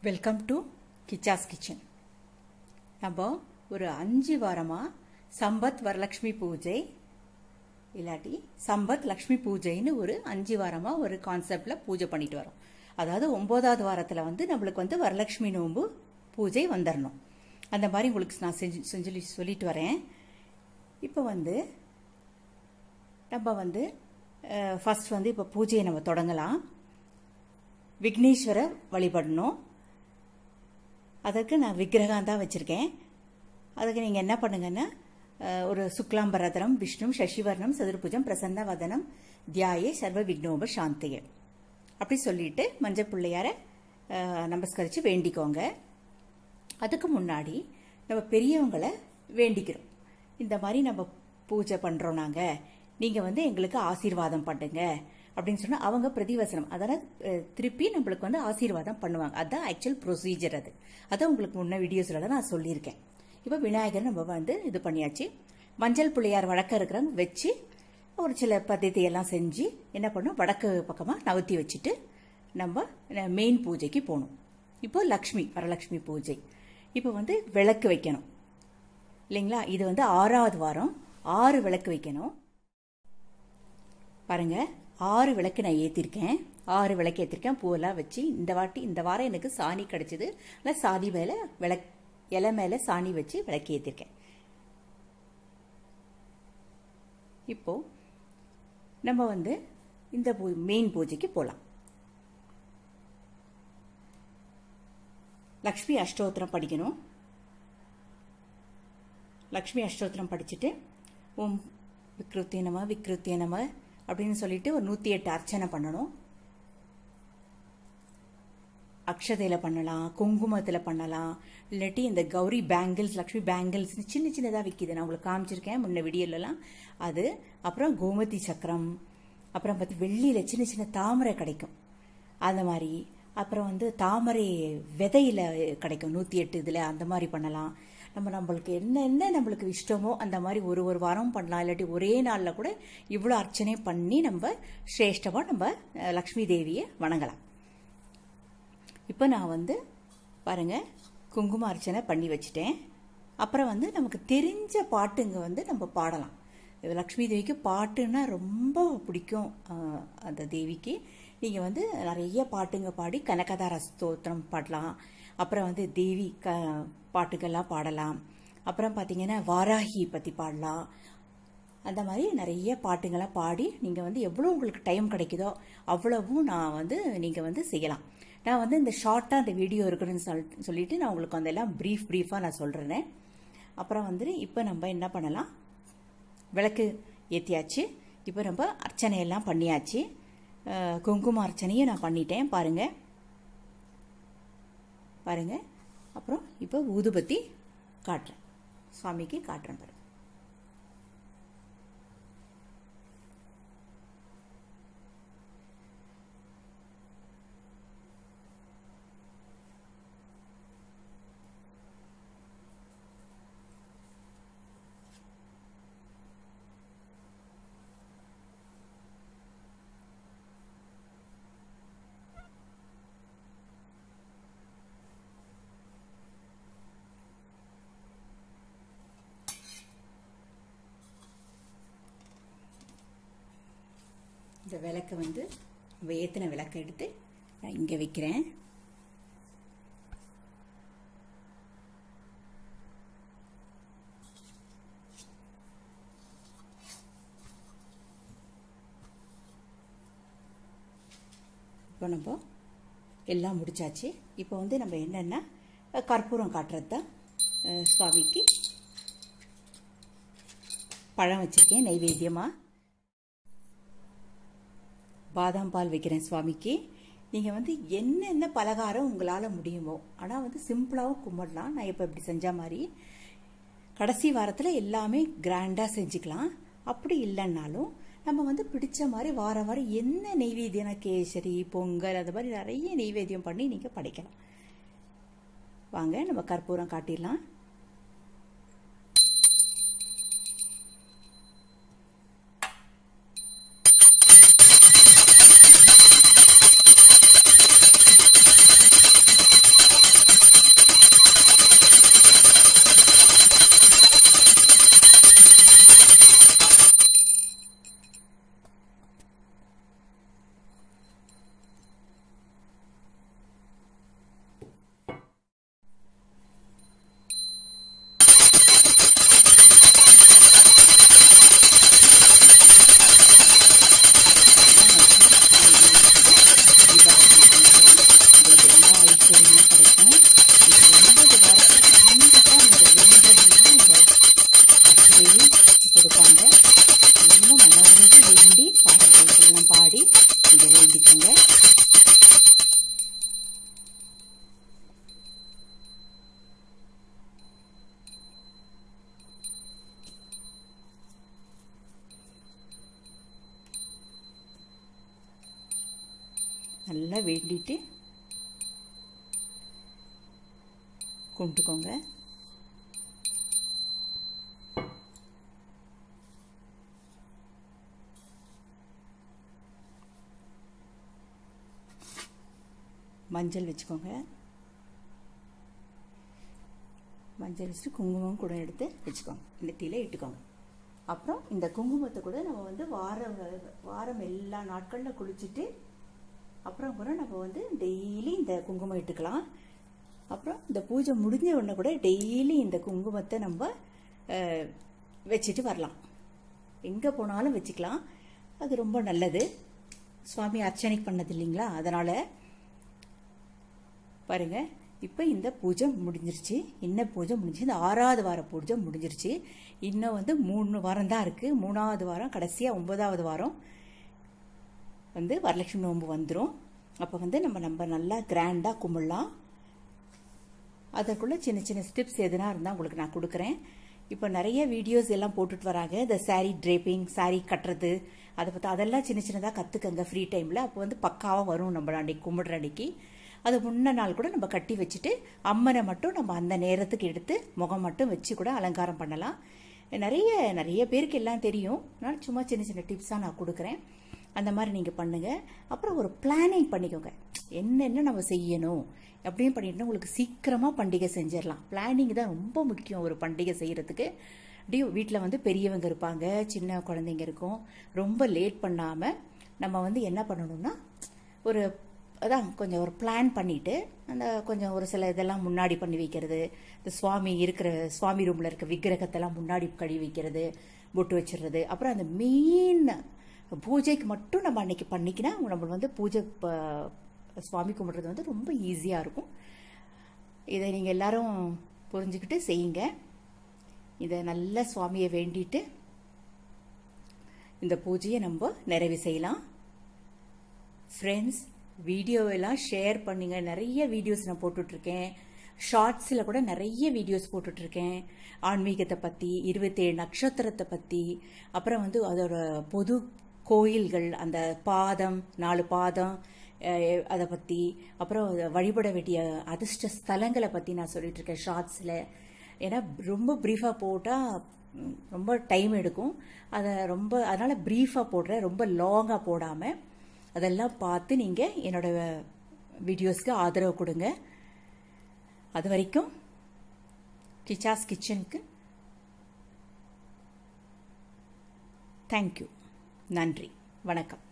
welcome to கிச்சாஸ் kitchen நம்ம ஒரு அஞ்சு வாரமாக சம்பத் வரலக்ஷ்மி பூஜை இல்லாட்டி சம்பத் லக்ஷ்மி பூஜைன்னு ஒரு அஞ்சு வாரமாக ஒரு கான்செப்டில் பூஜை பண்ணிட்டு வரோம் அதாவது ஒம்போதாவது வாரத்தில் வந்து நம்மளுக்கு வந்து வரலக்ஷ்மி நோன்பு பூஜை வந்துடணும் அந்த மாதிரி உங்களுக்கு நான் செஞ்சு செஞ்சு சொல்லிட்டு வரேன் இப்போ வந்து நம்ம வந்து ஃபர்ஸ்ட் வந்து இப்போ பூஜையை நம்ம தொடங்கலாம் விக்னேஸ்வர வழிபடணும் அதற்கு நான் விக்கிரகம் தான் வச்சுருக்கேன் அதுக்கு நீங்கள் என்ன பண்ணுங்கன்னா ஒரு சுக்லாம்பரதனம் விஷ்ணு சசிவர்ணம் சதுர்புஜம் பிரசன்ன வதனம் தியாயே சர்வ விக்னோப சாந்தியே அப்படி சொல்லிட்டு மஞ்சள் பிள்ளையார நமஸ்கரித்து வேண்டிக்கோங்க அதுக்கு முன்னாடி நம்ம பெரியவங்களை வேண்டிக்கிறோம் இந்த மாதிரி நம்ம பூஜை பண்ணுறோம் நாங்கள் நீங்கள் வந்து எங்களுக்கு ஆசீர்வாதம் பண்ணுங்க அப்படின்னு சொன்னால் அவங்க பிரதிவசனம் அதனால் திருப்பி நம்மளுக்கு வந்து ஆசீர்வாதம் பண்ணுவாங்க அதுதான் ஆக்சுவல் ப்ரொசீஜர் அது அதான் உங்களுக்கு முன்ன வீடியோஸில் தான் நான் சொல்லியிருக்கேன் இப்போ விநாயகர் நம்ம வந்து இது பண்ணியாச்சு மஞ்சள் பிள்ளையார் வழக்கம் இருக்கிறவங்க வச்சு ஒரு சில பद्धதியெல்லாம் செஞ்சு என்ன பண்ணோம் வடக்கு பக்கமாக நவத்தி வச்சுட்டு நம்ம மெயின் பூஜைக்கு போகணும் இப்போ லக்ஷ்மி வரலக்ஷ்மி பூஜை இப்போ வந்து விளக்கு வைக்கணும் இல்லைங்களா இது வந்து ஆறாவது வாரம் ஆறு விளக்கு வைக்கணும் பாருங்க ஆறு விளக்கு நான் ஏற்றிருக்கேன் ஆறு விளக்கு ஏற்றிருக்கேன் பூவெல்லாம் வச்சு இந்த வாட்டி இந்த வாரம் எனக்கு சாணி கிடச்சிது இல்லை சாதி மேலே விளக் இலை மேலே சாணி வச்சு விளக்கு ஏற்றிருக்கேன் இப்போ நம்ம வந்து இந்த பூ மெயின் பூஜைக்கு போகலாம் லக்ஷ்மி அஷ்டோத்திரம் படிக்கணும் லக்ஷ்மி அஷ்டோத்திரம் படிச்சுட்டு ஓம் விக்ருத்திய நம விக்ருத்திய நம அப்படின்னு சொல்லிட்டு ஒரு நூற்றி எட்டு அர்ச்சனை பண்ணணும் அக்ஷதையில் பண்ணலாம் குங்குமத்தில் பண்ணலாம் இல்லாட்டி இந்த கௌரி பேங்கிள்ஸ் லக்ஷ்மி பேங்கிள்ஸ் சின்ன சின்னதாக விற்கிது நான் உங்களுக்கு காமிச்சிருக்கேன் முன்ன விடியலலாம் அது அப்புறம் கோமதி சக்கரம் அப்புறம் பார்த்து வெள்ளியில் சின்ன சின்ன தாமரை கிடைக்கும் அந்த மாதிரி அப்புறம் வந்து தாமரை விதையில் கிடைக்கும் நூற்றி எட்டு இதில் அந்த மாதிரி பண்ணலாம் நம்ம நம்மளுக்கு என்ன என்ன நம்மளுக்கு இஷ்டமோ அந்த மாதிரி ஒரு ஒரு வாரம் பண்ணலாம் இல்லாட்டி ஒரே நாளில் கூட இவ்வளோ அர்ச்சனை பண்ணி நம்ம ஸ்ரேஷ்டமாக நம்ம லக்ஷ்மி தேவியை வணங்கலாம் இப்போ நான் வந்து பாருங்கள் குங்கும அர்ச்சனை பண்ணி வச்சுட்டேன் அப்புறம் வந்து நமக்கு தெரிஞ்ச பாட்டுங்க வந்து நம்ம பாடலாம் லக்ஷ்மி தேவிக்கு பாட்டுன்னா ரொம்ப பிடிக்கும் அந்த தேவிக்கு நீங்கள் வந்து நிறைய பாட்டுங்க பாடி கனகதார ஸ்தோத்திரம் பாடலாம் அப்புறம் வந்து தேவி க பாட்டுக்கெல்லாம் பாடலாம் அப்புறம் பார்த்தீங்கன்னா வாராகி பற்றி பாடலாம் அந்த மாதிரி நிறைய பாட்டுங்கள்லாம் பாடி நீங்கள் வந்து எவ்வளோ உங்களுக்கு டைம் கிடைக்குதோ அவ்வளவும் நான் வந்து நீங்கள் வந்து செய்யலாம் நான் வந்து இந்த ஷார்ட்டாக அந்த வீடியோ இருக்குன்னு சொல் சொல்லிட்டு நான் உங்களுக்கு அதெல்லாம் ப்ரீஃப் ப்ரீஃபாக நான் சொல்கிறேன் அப்புறம் வந்து இப்போ நம்ம என்ன பண்ணலாம் விளக்கு ஏற்றியாச்சு இப்போ நம்ம அர்ச்சனையெல்லாம் பண்ணியாச்சு குங்கும அர்ச்சனையும் நான் பண்ணிட்டேன் பாருங்கள் பாருங்கள் அப்புறம் இப்போ ஊதுபத்தி காட்டுறேன் சுவாமிக்கு காட்டுறேன் பாருங்க இந்த விளக்கை வந்து நம்ம ஏற்றின விளக்கை எடுத்து நான் இங்கே வைக்கிறேன் இப்போ நம்ம எல்லாம் முடிச்சாச்சு இப்போ வந்து நம்ம என்னென்னா கற்பூரம் காட்டுறது தான் சுவாமிக்கு பழம் வச்சுருக்கேன் நைவேத்தியமாக பாதாம் பால் வைக்கிறேன் சுவாமிக்கு நீங்கள் வந்து என்னென்ன பலகாரம் உங்களால் முடியுமோ ஆனால் வந்து சிம்பிளாகவும் கும்பிடலாம் நான் இப்போ இப்படி செஞ்ச மாதிரி கடைசி வாரத்தில் எல்லாமே கிராண்டாக செஞ்சுக்கலாம் அப்படி இல்லைன்னாலும் நம்ம வந்து பிடிச்ச மாதிரி வார வாரம் என்ன நெய்வேத்தியம் கேசரி பொங்கல் அந்த மாதிரி நிறைய நெய்வேத்தியம் பண்ணி நீங்கள் படைக்கலாம் வாங்க நம்ம கற்பூரம் காட்டிடலாம் நல்லா வேண்டிட்டு கொண்டுக்கோங்க மஞ்சள் வச்சுக்கோங்க மஞ்சள் வச்சுட்டு குங்குமம் கூட எடுத்து வச்சுக்கோங்க நெத்தியில் இட்டுக்கோங்க அப்புறம் இந்த குங்குமத்தை கூட நம்ம வந்து வாரம் வாரம் எல்லா நாட்களில் குளிச்சுட்டு அப்புறம் கூட நம்ம வந்து டெய்லி இந்த குங்குமம் இட்டுக்கலாம் அப்புறம் இந்த பூஜை முடிஞ்ச உடனே கூட டெய்லி இந்த குங்குமத்தை நம்ம அஹ், வச்சுட்டு வரலாம் எங்கே போனாலும் வச்சுக்கலாம் அது ரொம்ப நல்லது சுவாமி அர்ச்சனை பண்ணது இல்லைங்களா அதனால் பாருங்க இப்போ இந்த பூஜை முடிஞ்சிருச்சு என்ன பூஜை முடிஞ்சு இந்த ஆறாவது வார பூஜை முடிஞ்சிருச்சு இன்னும் வந்து மூணு வாரம் தான் இருக்குது மூணாவது வாரம் கடைசியாக ஒன்பதாவது வாரம் வந்து வரலட்சுமி நோன்பு வந்துடும் அப்போ வந்து நம்ம நம்ம நல்லா கிராண்டாக கும்பிடலாம் அதற்குள்ளே சின்ன சின்ன ஸ்டெப்ஸ் எதுனா இருந்தால் உங்களுக்கு நான் கொடுக்குறேன் இப்போ நிறைய வீடியோஸ் எல்லாம் போட்டுட்டு வராங்க இந்த saree draping saree கட்டுறது அதை பற்றி அதெல்லாம் சின்ன சின்னதாக கற்றுக்கங்க ஃப்ரீ டைமில் அப்போ வந்து பக்காவாக வரும் நம்ம அன்னைக்கு கும்பிடுற அன்னைக்கு அது முன்ன நாள் கூட நம்ம கட்டி வச்சுட்டு அம்மனை மட்டும் நம்ம அந்த நேரத்துக்கு எடுத்து முகம் மட்டும் வச்சு கூட அலங்காரம் பண்ணலாம் நிறைய நிறைய பேருக்கு எல்லாம் தெரியும் நான் சும்மா சின்ன சின்ன டிப்ஸாக நான் கொடுக்குறேன் அந்த மாதிரி நீங்கள் பண்ணுங்கள் அப்புறம் ஒரு பிளானிங் பண்ணிக்கோங்க என்னென்ன நம்ம செய்யணும் அப்படின்னு பண்ணிட்டு உங்களுக்கு சீக்கிரமாக பண்டிகை செஞ்சிடலாம் பிளானிங் தான் ரொம்ப முக்கியம் ஒரு பண்டிகை செய்கிறதுக்கு அப்படியே வீட்டில் வந்து பெரியவங்க இருப்பாங்க சின்ன குழந்தைங்க இருக்கும் ரொம்ப லேட் பண்ணாமல் நம்ம வந்து என்ன பண்ணணும்னா ஒரு அதான் கொஞ்சம் ஒரு பிளான் பண்ணிட்டு அந்த கொஞ்சம் ஒரு சில இதெல்லாம் முன்னாடி பண்ணி வைக்கிறது இந்த சுவாமி இருக்கிற சுவாமி ரூமில் இருக்க விக்கிரகத்தெல்லாம் முன்னாடி கழுவி வைக்கிறது பொட்டு வச்சிடுறது அப்புறம் அந்த மெயின் பூஜைக்கு மட்டும் நம்ம அன்னைக்கு பண்ணிக்கினா நம்ம வந்து பூஜை ப- சுவாமி கும்பிட்றது வந்து ரொம்ப ஈஸியாக இருக்கும் இதை நீங்கள் எல்லாரும் புரிஞ்சுக்கிட்டு செய்யுங்க இதை நல்ல சுவாமியை வேண்டிட்டு இந்த பூஜையை நம்ம நிறைவு செய்யலாம் ஃப்ரெண்ட்ஸ் வீடியோவெல்லாம் ஷேர் பண்ணுங்க நிறைய வீடியோஸ் நான் போட்டுட்ருக்கேன் ஷார்ட்ஸில் கூட நிறைய வீடியோஸ் போட்டுட்ருக்கேன் ஆன்மீகத்தை பற்றி இருபத்தேழு நட்சத்திரத்தை பற்றி அப்புறம் வந்து அதோட பொது கோயில்கள் அந்த பாதம் நாலு பாதம் அஹ், அதை பற்றி அப்புறம் வழிபட வேண்டிய அதிர்ஷ்ட ஸ்தலங்களை பற்றி நான் சொல்லிட்டு இருக்கேன் ஷார்ட்ஸில் ஏன்னா ரொம்ப ப்ரீஃபாக போட்டால் ரொம்ப டைம் எடுக்கும் அதை ரொம்ப அதனால் ப்ரீஃபாக போடுறேன் ரொம்ப லாங்காக போடாமல் அதெல்லாம் பார்த்து நீங்கள் என்னோட வீடியோஸ்க்கு ஆதரவு கொடுங்க அது வரைக்கும் கிச்சாஸ் கிச்சனுக்கு தேங்க்யூ நன்றி வணக்கம்